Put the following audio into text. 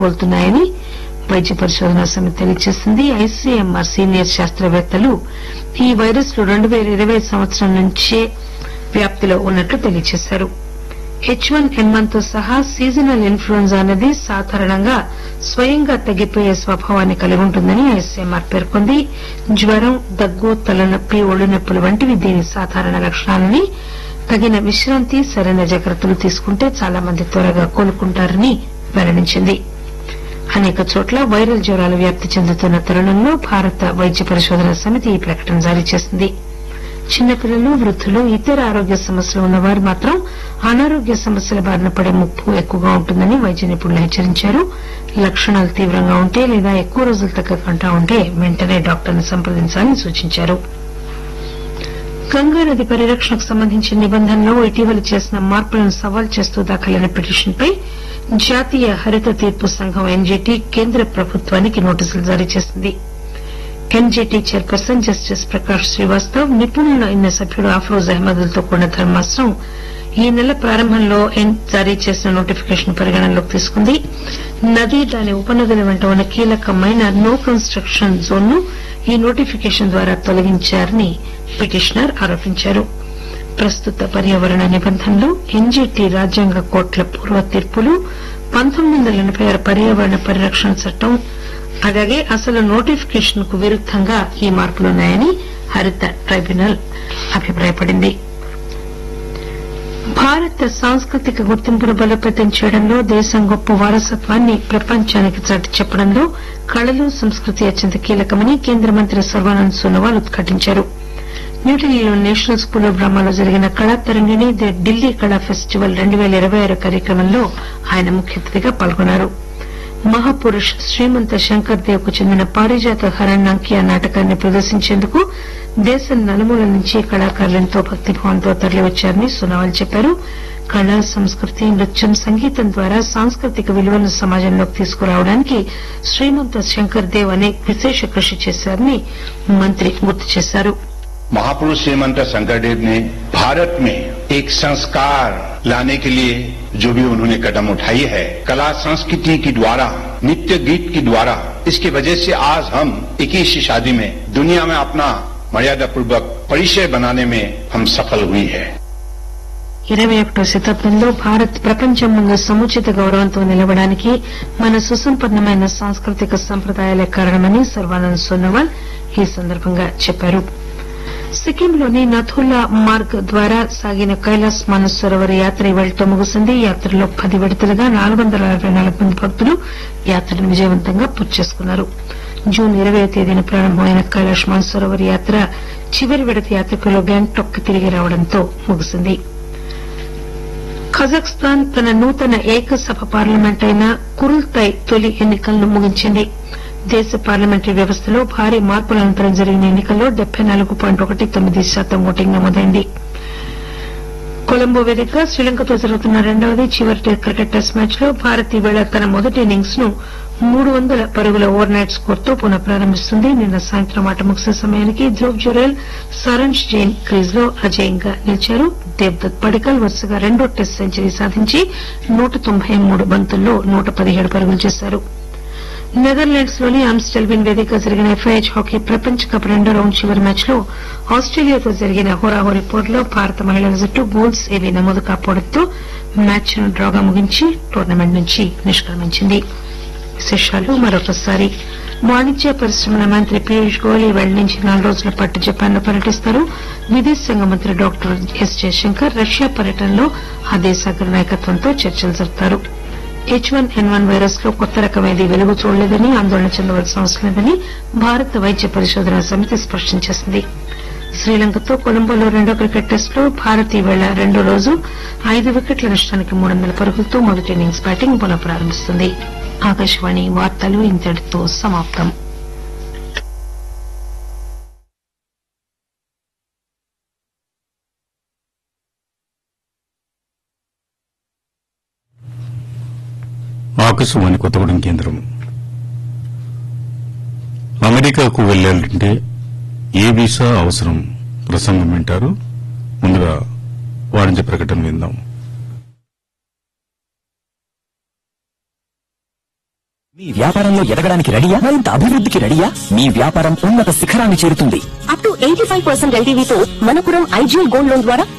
కోలుతున్నాయని వైద్య పరిశోధనా సమితి తెలియజేసింది ఐసీఎంఆర్ సీనియర్ శాస్త్రవేత్తలు ఈ వైరస్ లు రెండు పేల ఇరవై సంవత్సరం నుంచే వ్యాప్తిలో ఉన్నట్లు తెలియజేశారు హెచ్ వన్ ఎన్ వన్ తో సహా సీజనల్ ఇన్ఫ్లుయెంజా అనేది సాధారణంగా స్వయంగా తగ్గిపోయే స్వభావాన్ని కలిగి ఉంటుందని ఐసీఎంఆర్ పేర్కొంది జ్వరం దగ్గు తలనొప్పి ఒళ్ళు నొప్పులు వంటివి దీని సాధారణ లక్షణాలని తగిన విశ్రాంతి సరైన జాగ్రత్తలు తీసుకుంటే చాలా మంది త్వరగా కోలుకుంటారని వెల్లడించింది అనేక చోట్ల వైరల్ జ్వరాలు వ్యాప్తి చెందుతున్న తరుణంలో భారత వైద్య పరిశోధన సమితి ఈ ప్రకటన జారీ చేసింది చిన్నపిల్లలు వృద్దులు ఇతర ఆరోగ్య సమస్యలు ఉన్నవారు మాత్రం అనారోగ్య సమస్యల బారిన పడే ముప్పు ఎక్కువగా ఉంటుందని వైద్య నిపుణులు హెచ్చరించారు లక్షణాలు తీవ్రంగా ఉంటే లేదా ఎక్కువ రోజులు తగ్గకుండా ఉంటే వెంటనే డాక్టర్ను సంప్రదించాలని సూచించారు గంగా నది పరిరక్షణకు సంబంధించిన నిబంధనలో ఇటీవల చేసిన మార్పులను సవాల్ చేస్తూ దాఖలైన పిటిషన్పై జాతీయ హరిత తీర్పు సంఘం ఎన్జీటీ కేంద్ర ప్రభుత్వానికి నోటీసులు జారీ చేసింది NGT chairperson justice Prakash Srivastav నిపుణుల అయిన సభ్యుడు అఫ్రోజ్ అహ్మద్లతో కూడిన ధర్మాసనం ఈ నెల ప్రారంభంలో ఎన్- జారీ చేసిన నోటిఫికేషన్ పరిగణనలోకి తీసుకుంది నది దాని ఉపనదుల వెంట ఉన్న కీలకమైన నో కన్స్ట్రక్షన్ జోన్ ను ఈ నోటిఫికేషన్ ద్వారా తొలగించారని పిటిషనర్ ఆరోపించారు ప్రస్తుత పర్యావరణ నిబంధనలు ఎన్జీటీ రాజ్యాంగ కోర్టుల పూర్వ తీర్పులు పంతొమ్మిది వందల ఎనబై ఆరు పర్యావరణ పరిరక్షణ చట్టం అలాగే అసలు నోటిఫికేషన్ కు విరుద్దంగా ఈ మార్పులున్నాయని హరిత ట్రైబ్యునల్ అభిప్రాయపడింది భారత సాంస్కృతిక గుర్తింపును బలోపేతం చేయడంలో దేశం గొప్ప వారసత్వాన్ని ప్రపంచానికి చాటి చెప్పడంలో కళలు సంస్కృతి అత్యంత కీలకమని కేంద్ర మంత్రి సర్వానంద్ సోనోవాల్ ఉద్ఘాటించారు న్యూఢిల్లీలో నేషనల్ స్కూల్ ఆఫ్ డ్రామాలో జరిగిన కళా తరంగిణి ది ఢిల్లీ కళా ఫెస్టివల్ రెండు పేల ఇరవై ఆరు కార్యక్రమంలో ఆయన ముఖ్య అతిథిగా పాల్గొన్నారు మహాపురుష్ శ్రీమంత శంకర్ దేవ్ కు చెందిన పారిజాత హరణాంకి ఆ నాటకాన్ని ప్రదర్శించేందుకు దేశం నలుమూలల నుంచి కళాకారులెంతో భక్తిభావంతో తరలివచ్చారని సోనోవాల్ చెప్పారు కళ సంస్కృతి నృత్యం సంగీతం ద్వారా సాంస్కృతిక విలువలను సమాజంలోకి తీసుకురావడానికి శ్రీమంత శంకర్ దేవ్ అనేక విశేష కృషి చేశారని మంత్రి గుర్తు చేశారు महापुरुष श्रीमंत शंकरदेव ने भारत में एक संस्कार लाने के लिए जो भी उन्होंने कदम उठाई है कला संस्कृति के द्वारा नित्य गीत के द्वारा इसकी वजह से आज हम इक्कीस शादी में दुनिया में अपना मर्यादा पूर्वक परिचय बनाने में हम सफल हुई है ఇరవై ఒకటో శతాబ్దంలో భారత్ ప్రపంచం ముందు సముచిత గౌరవంతో నిలవడానికి మన సుసంపన్నమైన సాంస్కృతిక సంప్రదాయాలే కారణమని సర్వానంద్ సోనోవాల్ ఈ సందర్భంగా చెప్పారు సిక్కింలోని నథులా మార్గ్ ద్వారా సాగిన కైలాస్ మానసరోవర్ యాత్ర ఇవాళతో ముగిసింది ఈ యాత్రలో పది విడతలుగా నాలుగు వందల అరవై నాలుగు మంది భక్తులు యాత్రను విజయవంతంగా పూర్తి చేసుకున్నారు జూన్ ఇరవై తేదీన ప్రారంభమైన కైలాష్ మానసరోవర్ యాత్ర చివరి విడత యాత్రికులు గ్యాంగ్టాక్ కి తిరిగి రావడంతో ముగిసింది కజాఖ్స్తాన్ తన నూతన ఏకసభ పార్లమెంట్ అయిన కురుల్తై తొలి ఎన్నికలను ముగించింది దేశ పార్లమెంటరీ వ్యవస్థలో భారీ మార్పుల అనంతరం జరిగిన ఎన్నికల్లో డెబ్బై నాలుగు పాయింట్ ఒకటి తొమ్మిది శాతం ఓటింగ్ నమోదైంది కొలంబో వేదికగా శ్రీలంకతో జరుగుతున్న రెండవది చివరి క్రికెట్ టెస్ట్ మ్యాచ్ లో భారత్ ఈవేళ తన మొదటి ఇన్నింగ్స్ ను మూడు వందల పరుగుల ఓవర్ నైట్ స్కోర్తో పునః ప్రారంభిస్తుంది నిన్న సాయంత్రం ఆట ముగిసే సమయానికి ధ్రువ్ జురేల్ సరంజ్ జైన్ క్రీజ్ లో అజేయంగా నిలిచారు దేవ్దత్ పడికల్ వరుసగా రెండో టెస్ట్ సెంచరీ సాధించి నూట తొంభై మూడు బంతుల్లో నూట పదిహేడు పరుగులు చేశారు నెదర్లాండ్స్ లోని ఆమ్స్టెల్విన్ వేదికగా జరిగిన ఎఫ్ఐహెచ్ హాకీ ప్రపంచ కప్ రెండో రౌండ్ చివరి మ్యాచ్ లో ఆస్ట్రేలియాతో జరిగిన హోరాహోరీ పోరులో భారత మహిళల జట్టు గోల్స్ ఏవీ నమోదు కాకపోవడంతో మ్యాచ్ ను డ్రాగా ముగించి టోర్నమెంట్ నుంచి నిష్క్రమించింది విశేషాలు మరొకసారి వాణిజ్య పరిశ్రమల మంత్రి పీయూష్ గోయల్ ఈ వేళ నుంచి నాలుగు రోజుల పాటు జపాన్ లో పర్యటిస్తారు విదేశాంగ మంత్రి డాక్టర్ ఎస్ జయశంకర్ రష్యా పర్యటనలో ఆ దేశ అగ్ర నాయకత్వంతో చర్చలు జరుపుతారు H one N one virus లో కొత్త రకం ఏదీ వెలుగు చూడలేదని ఆందోళన చెందవలసిన అవసరం లేదని భారత వైద్య పరిశోధన సమితి స్పష్టం చేసింది శ్రీలంకతో కొలంబోలో రెండో క్రికెట్ టెస్ట్ లో భారత్ ఈవేళ రెండో రోజు ఐదు వికెట్ల నష్టానికి మూడు వందల పరుగులతో మొదటి ఇన్నింగ్స్ బ్యాటింగ్ పునః ప్రారంభిస్తుంది ఆకాశవాణి వార్తలు ఇంతటితో సమాప్తం ఆకాశవాణి కొత్తగూడెం కేంద్రం అమెరికాకు వెళ్లాలంటే ఏ వీసా అవసరం ప్రసంగం వింటారు ముందుగా వాణిజ్య ప్రకటన విందాం మీ వ్యాపారంలో ఎదగడానికి రెడీయా మరింత అభివృద్ధికి రెడీయా మీ వ్యాపారం ఉన్నత శిఖరాన్ని చేరుతుంది up to eighty five percent ఎల్టీవీతో మనపురం ఐజీఎల్ గోల్డ్ లోన్ ద్వారా